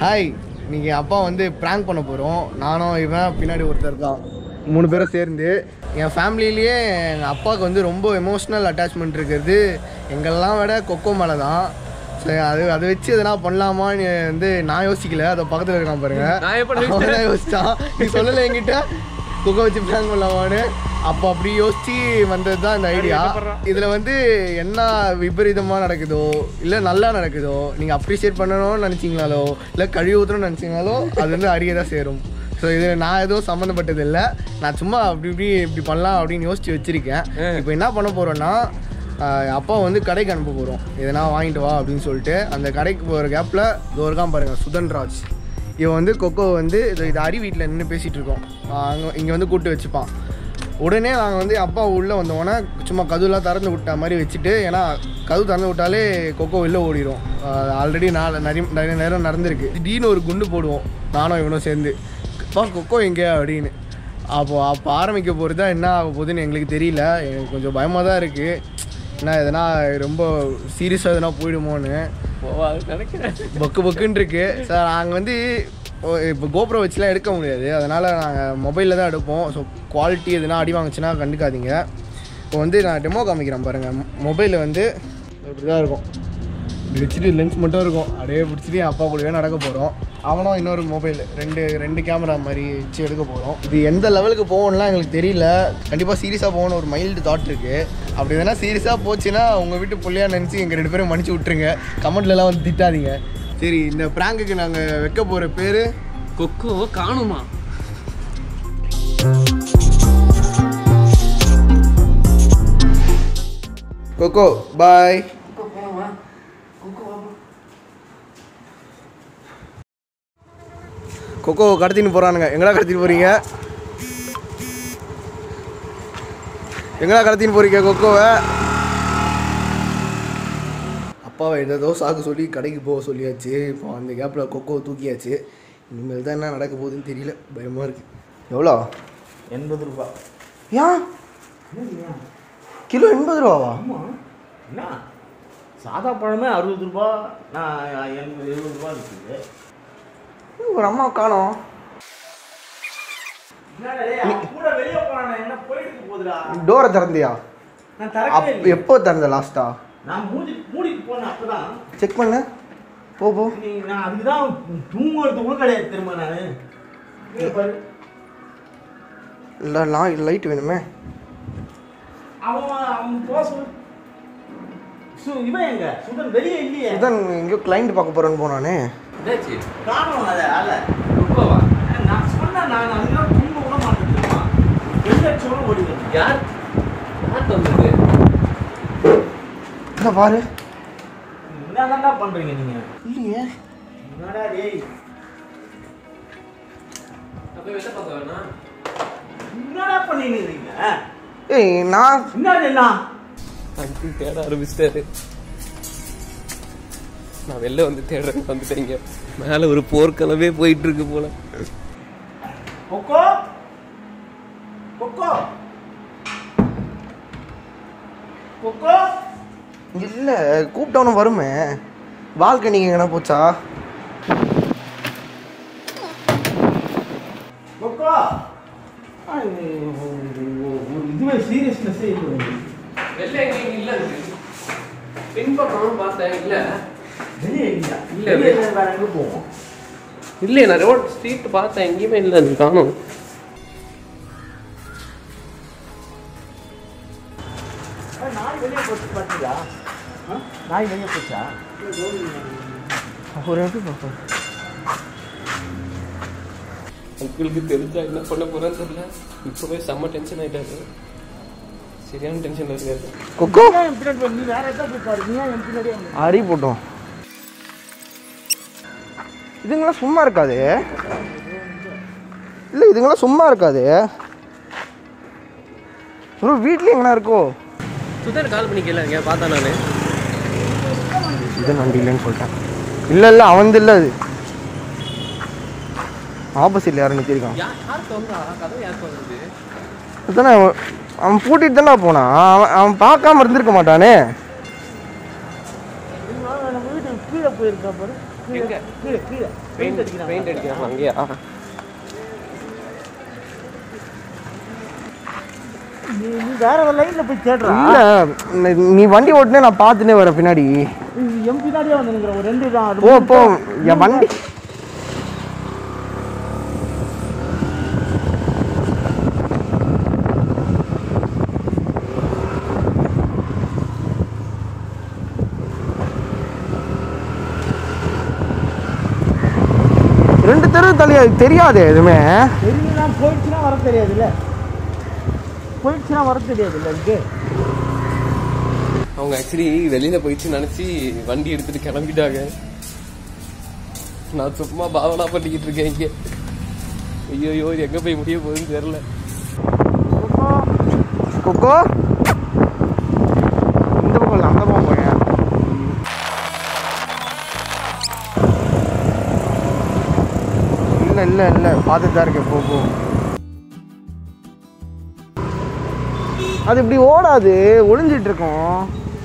Hi நீங்கள் அப்பா வந்து ப்ராங்க் பண்ண போகிறோம் நானும் இவன் பின்னாடி ஒருத்தர் இருக்கான் மூணு பேரும் சேர்ந்து என் ஃபேமிலியிலேயே எங்கள் அப்பாவுக்கு வந்து ரொம்ப எமோஷ்னல் அட்டாச்மெண்ட் இருக்கிறது எங்களெல்லாம் விட கொக்கோ மேலே தான் சரி அது அதை வச்சு எதனா பண்ணலாமான்னு வந்து நான் யோசிக்கல அதை பக்கத்தில் இருக்கான் பாருங்க நான் எப்படி அவன் தான் யோசிச்சான் நீ சொல்லலை என்கிட்ட கொக்கோ வச்சு ப்ராங்க் பண்ணலாமான்னு அப்போ அப்படி யோசிச்சு வந்தது தான் இந்த ஐடியா இதில் வந்து என்ன விபரீதமாக நடக்குதோ இல்லை நல்லா நடக்குதோ நீங்கள் அப்ரிஷியேட் பண்ணணும்னு நினச்சிங்களாலோ இல்லை கழுவி ஊற்றணும்னு நினச்சிங்களாலோ அது வந்து அறிய தான் சேரும் ஸோ இது நான் எதுவும் சம்மந்தப்பட்டது இல்லை நான் சும்மா அப்படி இப்படி இப்படி பண்ணலாம் அப்படின்னு யோசிச்சு வச்சுருக்கேன் இப்போ என்ன பண்ண போகிறோன்னா அப்பா வந்து கடைக்கு அனுப்ப போகிறோம் எதனா வாங்கிட்டு வா அப்படின்னு சொல்லிட்டு அந்த கடைக்கு போகிற கேப்பில் இதோ இருக்கான் பாருங்கள் சுதன்ராஜ் இவன் வந்து கொக்கோ வந்து இது இது அரி வீட்டில் நின்று பேசிகிட்டு இருக்கோம் அங்கே இங்கே வந்து கூப்பிட்டு வச்சுப்பான் உடனே நாங்கள் வந்து அப்பா உள்ளே வந்தோடனே சும்மா கதவுலாம் திறந்து விட்ட மாதிரி வச்சுட்டு ஏன்னா கதவு திறந்து விட்டாலே கொக்கோ வெளில ஓடிடும் ஆல்ரெடி நான் நிறைய நிறைய நேரம் நடந்திருக்கு திடீர்னு ஒரு குண்டு போடுவோம் நானும் இவனும் சேர்ந்து பா கொக்கோ எங்கே அப்படின்னு அப்போ அப்போ ஆரம்பிக்க போகிறது தான் என்ன ஆக போகுதுன்னு எங்களுக்கு தெரியல எனக்கு கொஞ்சம் பயமாக தான் இருக்குது ஏன்னா எதனா ரொம்ப சீரியஸாக எதனா போயிடுமோன்னு நினைக்கிறேன் பக்கு பக்குன்னு இருக்கு சார் நாங்கள் வந்து ஓ, இப்போ கோப்ரோ வச்சுலாம் எடுக்க முடியாது அதனால் நாங்கள் மொபைலில் தான் எடுப்போம் ஸோ குவாலிட்டி எதுனா அடி வாங்குச்சுன்னா கண்டுக்காதீங்க இப்போ வந்து நான் டெமோ காமிக்கிறேன் பாருங்கள் மொபைலில் வந்து இப்படி தான் இருக்கும் இப்படி வச்சுட்டு லென்ஸ் மட்டும் இருக்கும் அப்படியே பிடிச்சிட்டு என் அப்பா கூடவே நடக்க போகிறோம் அவனும் இன்னொரு மொபைல் ரெண்டு ரெண்டு கேமரா மாதிரி வச்சு எடுக்க போகிறோம் இது எந்த லெவலுக்கு போகணும்லாம் எங்களுக்கு தெரியல கண்டிப்பாக சீரியஸாக போகணும் ஒரு மைல்டு தாட் இருக்குது அப்படி எதனா சீரியஸாக போச்சுன்னா உங்கள் வீட்டு பிள்ளையா நினச்சி எங்கள் ரெண்டு பேரும் மன்னிச்சு விட்ருங்க கமெண்ட்லலாம் வந்து திட்டாதீங்க சரி இந்த ப்ராங்குக்கு நாங்கள் வைக்க போகிற பேர் கொக்கோ காணுமா கொக்கோ பாய் கொக்கோ கடத்தின்னு போகிறானுங்க எங்கடா கடத்தின்னு போகிறீங்க எங்கடா கடத்தின்னு போகிறீங்க கொக்கோவை அப்பாவை ஏதோ சாக்கு சொல்லி கடைக்கு போக சொல்லியாச்சு இப்போ அந்த கேப்பில் கொக்கோ தூக்கியாச்சு இனிமேல் தான் என்ன நடக்க போகுதுன்னு தெரியல பயமாக இருக்குது எவ்வளோ எண்பது ரூபா ஏன் கிலோ எண்பது ரூபாவா ஆமாம் என்ன சாதா பழமே அறுபது ரூபா நான் எண்பது எழுபது ரூபா இருக்குது ஒரு அம்மா காணோம் என்னடா டேய், அவன் கூட வெளியே போனானே என்ன போயிட்டு போகுதுடா டோரை திறந்தியா நான் திறக்கவே அப் இல்லையே. எப்போ திறந்த லாஸ்ட்டா நான் மூடி மூடிட்டு போனேன் அப்பதான் செக் பண்ணு போ போ நீ நான் அதுக்கு தான் தூங்குறது கூட கிடையாது திரும்ப நான் பாரு இல்லை லா லைட் வேணுமே அவன் அவன் போக சொல்லு சு இவன் எங்க சுதன் வெளியே இல்லையே இதான் எங்கேயோ கிளைண்ட் பார்க்க போகிறேன்னு போனானே என்னாச்சு காணும் அதை அல்ல கொக்கோவா நான் சொன்னேன் நான் அதுதான் தூங்க கூட மாட்டேன் தெரியுமா வெளியே சொல்ல ஓடி வருது யார் யார் வந்தது இல்லை பாரு என்னதான்டா பண்றீங்க நீங்க இல்லையே என்னடா டேய் அப்ப வெளில பார்க்க வேணாம் என்னடா பண்ணிட்டு இருக்கீங்க ஏய் நான் என்னது என்ன அங்கிள் தேட ஆரம்பிச்சிட்டாரு நான் வெளில வந்து தேடுறேன் வந்துட்டீங்க மேல ஒரு போர்க்களமே போயிட்டு இருக்கு போல கொக்கோ கொக்கோ கொக்கோ இல்லை கூப்பிட்டவனும் வருமே பால்கனிக்கு எங்கன்னா போச்சா கொக்கோ ஆ, இது ஒரு ஒரு இதுவே சீரியஸ்னஸே இல்லை வெளில எங்கேயும் இல்ல பின்பக்கம் பார்த்தேன் இல்ல வெளியே இல்ல இல்ல, வெளியே வெளியே. வேற எங்க போவோம் இல்லையே நான் ரோட் ஸ்ட்ரீட் பார்த்தேன் எங்கேயுமே இல்லை அது காணும் ஆ, நாய் வெளியே போச்சு பார்த்தீங்களா ஆ? நாய் வெளியே போச்சா ஒரு எப்படி பார்ப்போம் அங்கிளுக்கு தெரிஞ்சா என்ன பண்ண போறேன்னு தெரியல இப்போவே செம்ம டென்ஷன் ஆயிட்டாரு சரியான டென்ஷன்ல இருக்காரு கொக்கோ ஏன் என் பின்னாடி வர? நீ வேற எதாவது போய் பாரு நீ ஏன் என் பின்னாடியே வந்த? அரி போட்டோம் இதுங்களாம் சும்மா இருக்காது இல்லை இதுங்களாம் சும்மா இருக்காது ப்ரோ வீட்லேயும் எங்கனா இருக்கோ சுதர் கால் பண்ணி கேளுங்க பார்த்தா நான் இது நண்டி இல்லைன்னு சொல்லிட்டேன் இல்லை இல்லை அவன் இல்லை அது ஆப்போசிட்ல யாரும் நிற்கிருக்கான் யார் யார் தோன்றா கதவு யார் தோன்றது அதுதானே அவன் அவன் பூட்டிட்டு தானே போனான் அவன் அவன் பார்க்காம இருந்திருக்க மாட்டானே நம்ம வீட்டுக்கு கீழே போயிருக்கா பாரு எங்க? கீழே கீழே பெயிண்ட் அடிக்கிறாங்க பெயிண்ட் அடிக்கிறாங்க அங்கேயா நீ நீ வேற ஒரு லைன்ல போய் தேடுறா இல்ல நீ- நீ வண்டி ஓட்டுனே நான் பார்த்துனே வரேன் பின்னாடி எம் பின்னாடியே வந்து நிக்கிற ஒரு ரெண்டு தான் போ போ என் வண்டி ரெண்டு தெரு தள்ளி தெரியாது எதுவுமே தெரியும்னா போயிடுச்சுன்னா வர தெரியாதுல்ல போயிடுச்சுன்னா வர தெரியாதுல்ல இங்கே அவங்க ஆக்சுவலி வெளியில போயிடுச்சு நினைச்சு வண்டி எடுத்துட்டு கிளம்பிட்டாங்க நான் சும்மா பாவனா பண்ணிக்கிட்டு இருக்கேன் இங்க ஐயோ எங்க போய் முடிய போகுதுன்னு தெரியல கொக்கோ இந்த பக்கம் இல்லை அந்த பக்கம் போயேன் இல்லை இல்லை இல்லை பார்த்துட்டு தான் இருக்கேன் போ போ அது இப்படி ஓடாது ஒளிஞ்சிட்டு இருக்கும்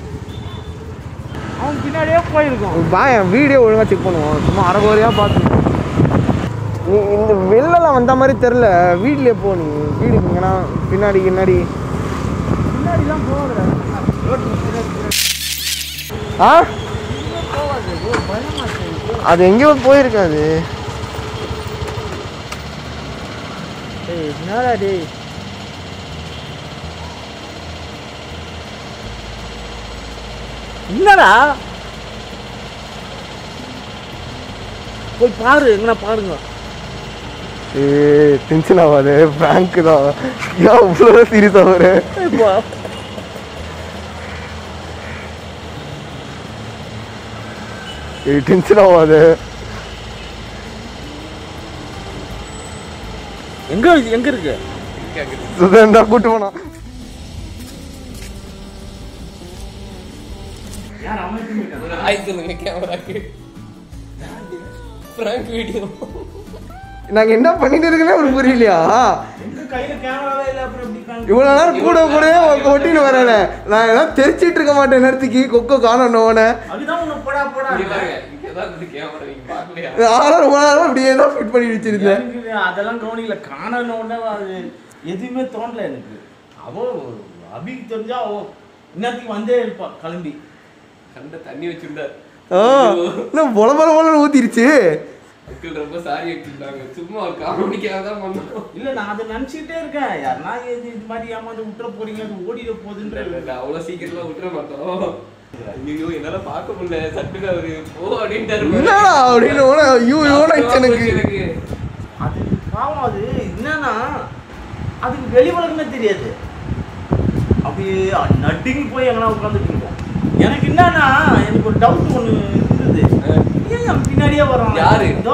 அவன் பின்னாடியே போயிருக்கோம் பாயன் வீடியோ ஒழுங்காக செக் பண்ணுவோம் சும்மா அரைகுறையாக பார்த்து நீ இந்த வெளிலலாம் வந்த மாதிரி தெரில வீட்லயே போ நீ வீடுக்கு இங்கன்னா பின்னாடி பின்னாடி பின்னாடிலாம் போகாதுடா ரோட்டு பின்னாடி பின்னாடி ஆ போகாது ஒரு பயமா இருக்கு அது எங்கேயோ போயிருக்காது டேய் என்னடா டேய் என்னடா போய் பாரு எங்கனா பாருங்க ஏ டென்ஷன் ஆகாது ஃப்ராங்க் தான் ஏன் இவ்வளோ சீரியஸ் ஆகுற இப்போ ஏ டென்ஷன் ஆகாது எங்க எங்க இருக்கு சுதன் தான் கூட்டு போனா யார் அமைச்சு ஒரு ஹாய் சொல்லுங்க கேமராக்கு பிராங்க் வீடியோ நாங்க என்ன பண்ணிட்டு இருக்கேனே உனக்கு புரியலையா எங்க கையில கேமராவே இல்ல அப்புறம் எப்படி காண்~ இவ்வளவு நேரம் கூட கூட ஒட்டின்னு வரல நான் எல்லாம் தெரிச்சிட்டு இருக்க மாட்டேன் நேரத்துக்கு கொக்கோ காணணும் அதுதான் உன்னை போடா போடா இங்கதான் இருக்கு கேமரா நீங்க பாக்கலையா நானும் ரொம்ப நேரம் இப்படியே தான் ஃபிட் பண்ணி வச்சிருந்தேன் எனக்கு அதெல்லாம் கவனிக்கல காணன உடனே அது எதுவுமே தோணல எனக்கு அவ அபிக்கு தெரிஞ்சா அவ இன்னத்துக்கு வந்தே இருப்பா கிளம்பி கண்ட தண்ணி வச்சிருந்தார் ஆ இன்னும் பொல பொல பொல ஊத்திருச்சு அங்கிள் ரொம்ப சாரி வச்சிருந்தாங்க சும்மா ஒரு காமெடிக்காக தான் பண்ணோம் இல்ல நான் அதை நினைச்சிட்டே இருக்கேன் யாருன்னா இது இது மாதிரி ஏமாந்து விட்டுற போறீங்க அது ஓடிட போகுதுன்ற இல்ல, இல்ல, அவ்வளவு சீக்கிரம்லாம் விட்டுற மாட்டோம் ஐயோ என்னால பார்க்க முடியல சட்டுன்னு அவரு போ அப்படின்ட்டாரு என்னடா அப்படின்னு உடனே ஐயோ யோனாச்சு எனக்கு எனக்கு அது பாவம் அது என்னன்னா அதுக்கு வெளி உலகமே தெரியாது அப்படியே நட்டிங் போய் எங்கன்னா உட்காந்துட்டு இருக்கோம் எனக்கு என்னன்னா எனக்கு ஒரு டவுட் ஒன்று இருந்தது ஏன் என் பின்னாடியே வரான் யாரு? இதோ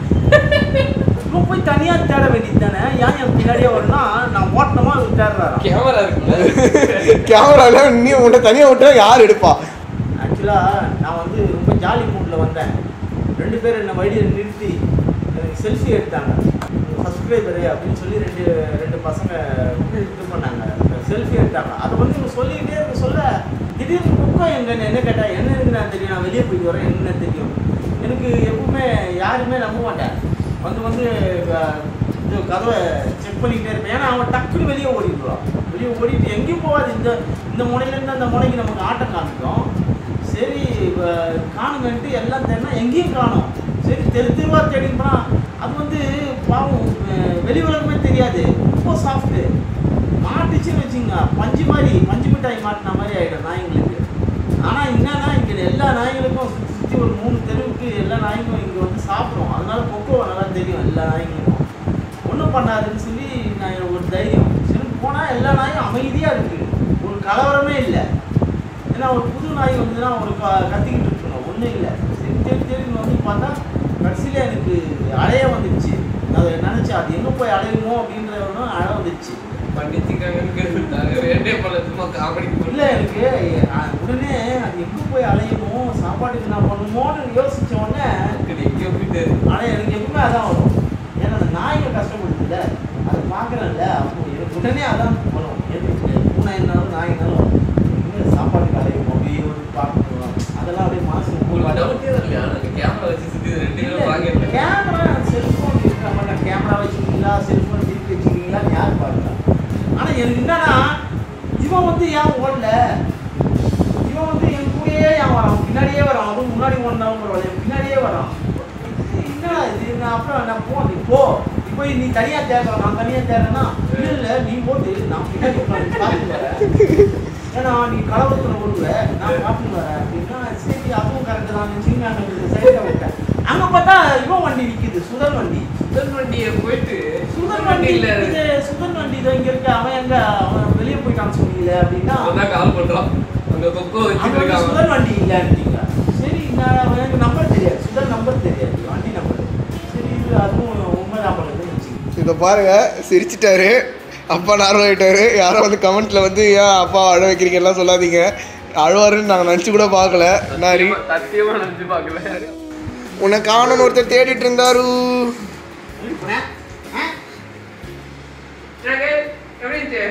இவன் போய் தனியா தேட வேண்டியது தானே ஏன் என் பின்னாடியே வரனா நான் ஓட்டமா அவர் தேடுறாராம் கேமரா இருக்குல்ல கேமரால நீ உன்னை தனியா விட்டா யார் எடுப்பா ஆக்சுவலா நான் வந்து ரொம்ப ஜாலி மூட்ல வந்தேன் ரெண்டு பேர் என்ன வழியில் நிறுத்தி எனக்கு செல்ஃபி எடுத்தாங்க சப்ஸ்கிரைபரு அப்படின்னு சொல்லி ரெண்டு ரெண்டு பசங்க இது பண்ணாங்க செல்ஃபி எடுத்தாங்க அதை வந்து இவங்க சொல்லிக்கிட்டே இருக்க சொல்ல திடீர்னு புக்கம் எங்கன்னு என்ன கேட்டா என்ன இருக்கு நான் தெரியும் நான் வெளியே போயிட்டு வரேன் என்ன தெரியும் எனக்கு எப்பவுமே யாருமே நம்ப மாட்டேன் வந்து வந்து அஹ், இது கதவை செக் பண்ணிக்கிட்டே இருப்பேன் ஏன்னா அவன் டக்குன்னு வெளியே ஓடிடுவான் வெளியே ஓடிட்டு எங்கேயும் போகாது இந்த இந்த முனையிலேருந்து அந்த முனைக்கு நமக்கு ஆட்டம் காமிக்கும் சரி அஹ், காணுமேன்ட்டு எல்லாம் தேடினா எங்கேயும் காணும் சரி தெரு தெருவா தேடின்னு போனா அது வந்து பாவம் அஹ், வெளி உலகமே தெரியாது ரொம்ப சாஃப்ட்டு மாட்டுச்சுன்னு வச்சுங்க பஞ்சு மாதிரி பஞ்சு மிட்டாய் மாட்டின மாதிரி ஆகிடும் நாய்ங்களுக்கு ஆனால் என்னன்னா இங்கே எல்லா நாய்களுக்கும் சுற்றி சுற்றி ஒரு மூணு தெருவுக்கு எல்லா நாய்களும் இங்கே வந்து சாப்பிடும் அதனால கொக்கோ நல்லா தெரியும் எல்லா நாய்களுக்கும் ஒன்றும் பண்ணாதுன்னு சொல்லி நான் எனக்கு ஒரு தைரியம் சரி போனால் எல்லா நாயும் அமைதியாக இருக்குது ஒரு கலவரமே இல்லை ஏன்னா ஒரு புது நாய் வந்துன்னா ஒரு க கத்திக்கிட்டு இருக்கணும் ஒன்றும் இல்லை சரி தேடி தேடின்னு வந்து பார்த்தா கடைசியில் எனக்கு அலைய வந்துடுச்சு அதை நினச்சி அது எங்கே போய் அலையுமோ அப்படின்ற ஒன்று அழ வந்துடுச்சு பண்ணிச்சுக்காங்க வேண்டே போல சும்மா காமெடிக்கு இல்லை எனக்கு அஹ், உடனே அது எங்கே போய் அலையுமோ சாப்பாட்டுக்கு நான் பண்ணுமோன்னு யோசிச்ச உடனே எங்கேயோ போயிட்டு ஆனால் எனக்கு எப்பவுமே அதான் வரும் ஏன்னா அந்த நாய்கள் கஷ்டப்படுதுல்ல அதை பார்க்குறேன்ல அப்போ எனக்கு உடனே அதான் வரும் எதுக்கு பூனை என்னாலும் நாய் என்னாலும் எங்க சாப்பாட்டுக்கு அலையும் அப்படியே வந்து பார்க்கணும் அதெல்லாம் அப்படியே மனசு உங்களுக்கு டவுட்டே வரலையா நாங்க கேமரா வச்சு சுத்தி இவன் வந்து ஏன் ஓடல இவன் வந்து என் கூடயே ஏன் வரான் பின்னாடியே வரான் அதுவும் முன்னாடி ஓடினாலும் பரவாயில்ல என் பின்னாடியே வரான் என்ன இது நான் அப்புறம் நான் போ நீ போ நீ போய் நீ தனியா தேடுற நான் தனியா தேடுறேன்னா இல்ல இல்ல நீ போட்டு நான் பின்னாடி உட்கார்ந்து பார்த்து வரேன் ஏன்னா நீ கலவரத்துல ஓடுவ நான் பார்த்து வரேன் அப்படின்னா சரி அதுவும் கரெக்ட் தான் நினச்சி நான் சைடில் விட்டேன் அங்க பார்த்தா இவன் வண்டி நிக்குது சுதன் வண்டி சுதன் வண்டியை போயிட்டு சுதன் வண்டி நிக்குது சுதன் வண்டி இதோ இங்க இருக்கு அவன் எங்க அவன் வெளியே போயிட்டான்னு சொன்னீங்களே அப்படின்னா அவன் கால் பண்றான் அங்க கொக்கோ அங்க வச்சுட்டு வந்து இருக்காங்க சுதன் வண்டி இல்லைன்றீங்க சரி நான் அவன் எனக்கு நம்பர் தெரியாது சுதன் நம்பர் தெரியாது வண்டி நம்பர் சரி இது அதுவும் உண்மைதான் பண்ணுது இதை பாருங்க சிரிச்சிட்டாரு அப்பா நார்மல் ஆயிட்டாரு யாரும் வந்து கமெண்ட்ல வந்து ஏன் அப்பா அழ வைக்கிறீங்க எல்லாம் சொல்லாதீங்க அழுவாருன்னு நாங்கள் நினச்சி கூட பார்க்கல நாரி சத்தியமா நினைச்சு பார்க்கல உன்னை காணணும் ஒருத்தர் தேடிட்டு இருந்தாரு எப்படி இருந்துச்சு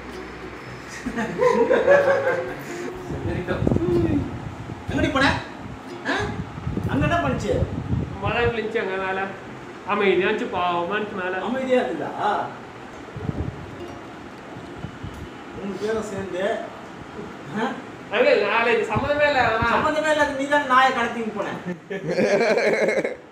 எங்கடி போன ஆ? அங்க என்ன பண்ணுச்சு மழை விழிச்சு அங்க மேல அமைதியாச்சு பாவமாச்சு மேல அமைதியா இருக்குதா மூணு பேரும் சேர்ந்து ஆ? அங்கே நாளைக்கு சம்மந்தமே இல்லை சம்மந்தமே இல்லாத நீ தான் நாயை கடத்தின்னு போனேன்